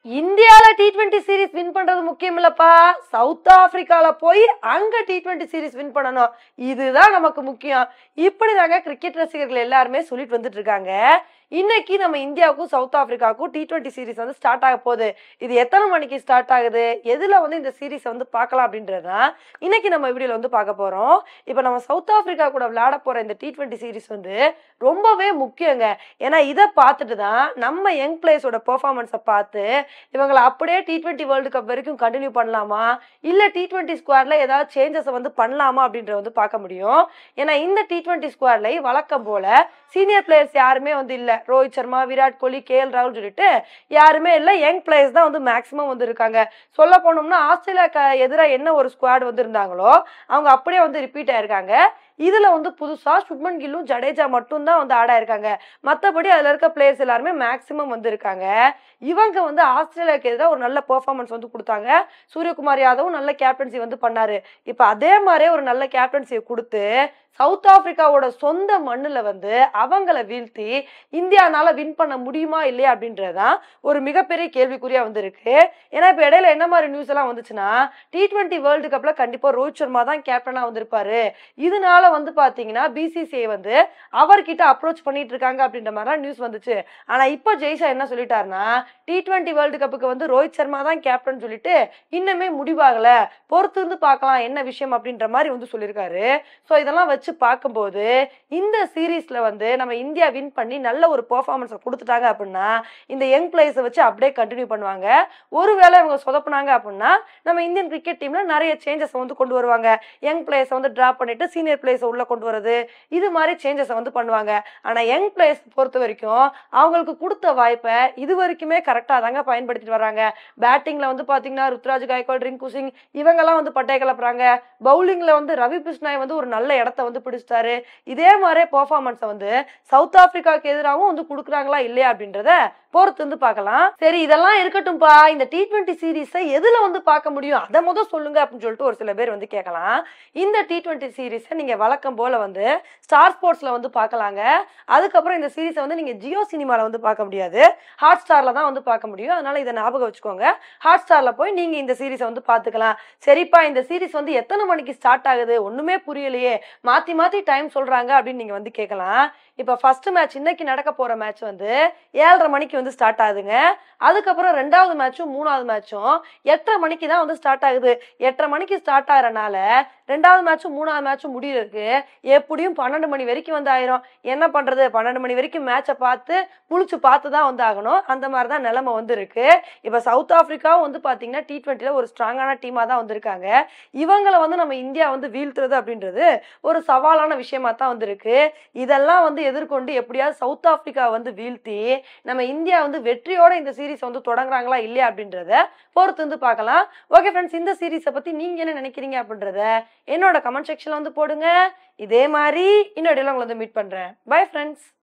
இந்தியால D twenty series win பண்றது முக்கியம் இல்லப்பா சவுத் ஆப்பிரிக்கால போய் அங்க டி டுவெண்ட்டி சீரிஸ் வின் பண்ணணும் இதுதான் நமக்கு முக்கியம் இப்படிதாங்க கிரிக்கெட் ரசிகர்கள் எல்லாருமே சொல்லிட்டு வந்துட்டு இருக்காங்க இன்னைக்கு நம்ம இந்தியாவுக்கும் சவுத் ஆப்பிரிக்காவுக்கும் டி டுவெண்ட்டி சீரிஸ் வந்து ஸ்டார்ட் ஆக போகுது இது எத்தனை மணிக்கு ஸ்டார்ட் ஆகுது எதுல வந்து இந்த சீரிஸை வந்து பார்க்கலாம் அப்படின்றது தான் இன்னைக்கு நம்ம வீடியோல வந்து பார்க்க போறோம் இப்போ நம்ம சவுத் ஆப்பிரிக்கா கூட விளையாட போற இந்த டி டுவெண்ட்டி சீரிஸ் வந்து ரொம்பவே முக்கியங்க ஏன்னா இதை பார்த்துட்டு தான் நம்ம யங் பிளேயர்ஸோட பெர்ஃபார்மன்ஸை பார்த்து இவங்களை அப்படியே டி டுவெண்ட்டி வேர்ல்டு கப் வரைக்கும் கண்டினியூ பண்ணலாமா இல்லை டி டுவெண்ட்டி ஸ்குவாட்ல ஏதாவது சேஞ்சஸை வந்து பண்ணலாமா அப்படின்றத வந்து பார்க்க முடியும் ஏன்னா இந்த டி டுவெண்ட்டி ஸ்குவாட்ல வழக்கம் போல சீனியர் பிளேயர்ஸ் யாருமே வந்து இல்லை ரோஹித் சர்மா விராட் கோலி கே எல் ராகுல் சொல்லிட்டு யாருமே இல்லை யங் பிளேயர்ஸ் தான் வந்து மேக்ஸிமம் வந்து இருக்காங்க சொல்ல போனோம்னா ஆஸ்திரேலியாக்கு எதிராக என்ன ஒரு ஸ்குவாட் வந்து இருந்தாங்களோ அவங்க அப்படியே வந்து ரிப்பீட் ஆயிருக்காங்க இதுல வந்து புதுசா சுப்மன் கில்லும் ஜடேஜா மட்டும்தான் வந்து ஆட இருக்காங்க மற்றபடி அதுல இருக்க பிளேயர்ஸ் எல்லாருமே மேக்ஸிமம் வந்து இருக்காங்க இவங்க வந்து ஆஸ்திரேலியாவுக்கு எதிராக ஒரு நல்ல பெர்ஃபார்மன்ஸ் வந்து கொடுத்தாங்க சூரியகுமார் யாதவும் நல்ல கேப்டன்சி வந்து பண்ணாரு இப்போ அதே மாதிரியே ஒரு நல்ல கேப்டன்சியை கொடுத்து சவுத் ஆப்பிரிக்காவோட சொந்த மண்ணில் வந்து அவங்கள வீழ்த்தி இந்தியானால வின் பண்ண முடியுமா இல்லையா அப்படின்றதான் ஒரு மிகப்பெரிய கேள்விக்குறியா வந்து இருக்கு ஏன்னா இப்போ இடையில என்ன மாதிரி நியூஸ் எல்லாம் வந்துச்சுன்னா டி டுவெண்ட்டி வேர்ல்டு கப்ல கண்டிப்பா ரோஹித் சர்மா தான் கேப்டனா வந்திருப்பாரு இதனால வந்து பாத்தீங்கன்னா பிசிசிஐ வந்து அவர்கிட்ட அப்ரோச் பண்ணிட்டு இருக்காங்க அப்படின்ற மாதிரிலாம் நியூஸ் வந்துச்சு ஆனா இப்போ ஜெய்ஷா என்ன சொல்லிட்டாருன்னா டி டுவெண்ட்டி வேர்ல்டு கப்புக்கு வந்து ரோஹித் சர்மா தான் கேப்டன் சொல்லிட்டு இன்னுமே முடிவாகல பொறுத்து இருந்து பார்க்கலாம் என்ன விஷயம் அப்படின்ற மாதிரி வந்து சொல்லியிருக்காரு ஸோ இதெல்லாம் வச்சு பார்க்கும்போது இந்த சீரீஸ்ல வந்து நம்ம இந்தியா வின் பண்ணி நல்ல ஒரு பெர்ஃபார்மன்ஸை கொடுத்துட்டாங்க அப்படின்னா இந்த யங் பிளேயர்ஸை வச்சு அப்படியே கண்டினியூ பண்ணுவாங்க ஒருவேளை இவங்க சொதப்புனாங்க அப்படின்னா நம்ம இந்தியன் கிரிக்கெட் டீம்ல நிறைய சேஞ்சஸ் வந்து கொண்டு வருவாங்க யங் பிளேயர்ஸை வந்து டிராப் பண்ணிட்டு சீனியர் பிளேயர்ஸை உள்ள கொண்டு வரது இது மாதிரி சேஞ்சஸை வந்து பண்ணுவாங்க ஆனா யங் பிளேயர்ஸ் பொறுத்த வரைக்கும் அவங்களுக்கு கொடுத்த வாய்ப்பை இது வரைக்குமே கரெக்டாக தாங்க பயன்படுத்திட்டு வராங்க பேட்டிங்ல வந்து பாத்தீங்கன்னா ருத்ராஜ் காய்க்வாட் ரிங்கு சிங் இவங்கெல்லாம் வந்து பட்டை கிளப்புறாங்க பவுலிங்ல வந்து ரவி பிஷ்னாய் வந்து ஒரு நல்ல இடத்த வந்து பிடிச்சிட்டாரு இதே மாதிரி பெர்ஃபார்மன்ஸை வந்து சவுத் ஆப்பிரிக்காவுக்கு எதிராகவும் வந்து கொடுக்குறாங்களா இல்லையா அப்படின்றத பொறுத்து வந்து பார்க்கலாம் சரி இதெல்லாம் இருக்கட்டும்பா இந்த டி டுவெண்ட்டி சீரீஸை எதுல வந்து பார்க்க முடியும் அதை முதல் சொல்லுங்க அப்படின்னு சொல்லிட்டு ஒரு சில பேர் வந்து கேட்கலாம் இந்த டி டுவெண்ட்டி சீரீஸை நீங்க வழக்கம் போல வந்து ஸ்டார் ஸ்போர்ட்ஸ்ல வந்து பார்க்கலாங்க அதுக்கப்புறம் இந்த சீரீஸை வந்து நீங்க ஜியோ சினிமால வந்து பார்க்க முடியாது ஹாட் ஸ்டார்ல தான் வந்து பார்க்க முடியும் அதனால இதை ஞாபகம் வச்சுக்கோங்க ஹாட் ஸ்டார்ல போய் நீங்க இந்த சீரீஸை வந்து பார்த்துக்கலாம் சரிப்பா இந்த சீரீஸ் வந்து எத்தனை மணிக்கு ஸ்டார்ட் ஆகுது ஒண்ணுமே புரியலையே மாத்தி மாத்தி டைம் சொல்றாங்க அப்படின்னு நீங்க வந்து கேட்கலாம் இப்போ ஃபர்ஸ்ட் மேட்ச் இன்னைக்கு நடக்க போற மேட்ச் வந்து ஏழரை மணிக்கு வந்து ஸ்டார்ட் ஆகுதுங்க அதுக்கப்புறம் ரெண்டாவது மேட்சும் மூணாவது மேட்சும் எட்டரை மணிக்கு தான் வந்து ஸ்டார்ட் ஆகுது எட்டரை மணிக்கு ஸ்டார்ட் ஆகிறனால ரெண்டாவது மேட்சும் மூணாவது மேட்சும் முடியிறதுக்கு எப்படியும் பன்னெண்டு மணி வரைக்கும் வந்து ஆயிரும் என்ன பண்றது பன்னெண்டு மணி வரைக்கும் மேட்சை பார்த்து முழிச்சு பார்த்து தான் வந்து ஆகணும் அந்த மாதிரி தான் நிலைமை வந்து இருக்கு இப்போ சவுத் ஆப்பிரிக்காவும் வந்து பார்த்தீங்கன்னா டி ட்வெண்ட்டியில் ஒரு ஸ்ட்ராங்கான டீமாக தான் வந்திருக்காங்க இவங்களை வந்து நம்ம இந்தியா வந்து வீழ்த்துறது அப்படின்றது ஒரு சவாலான விஷயமா தான் வந்திருக்கு இதெல்லாம் வந்து எதிர்கொண்டு எப்படியாவது சவுத் ஆப்பிரிக்கா வந்து வீழ்த்தி நம்ம இந்தியா வந்து வெற்றியோட இந்த சீரீஸ் வந்து தொடங்குறாங்களா இல்லையா அப்படின்றத பொறுத்து வந்து பார்க்கலாம் ஓகே ஃப்ரெண்ட்ஸ் இந்த சீரீஸை பத்தி நீங்க என்ன நினைக்கிறீங்க அப்படின்றத என்னோட கமெண்ட் செக்ஷன்ல வந்து போடுங்க இதே மாதிரி இன்னொரு உங்களை வந்து மீட் பண்றேன் பை ஃப்ரெண்ட்ஸ்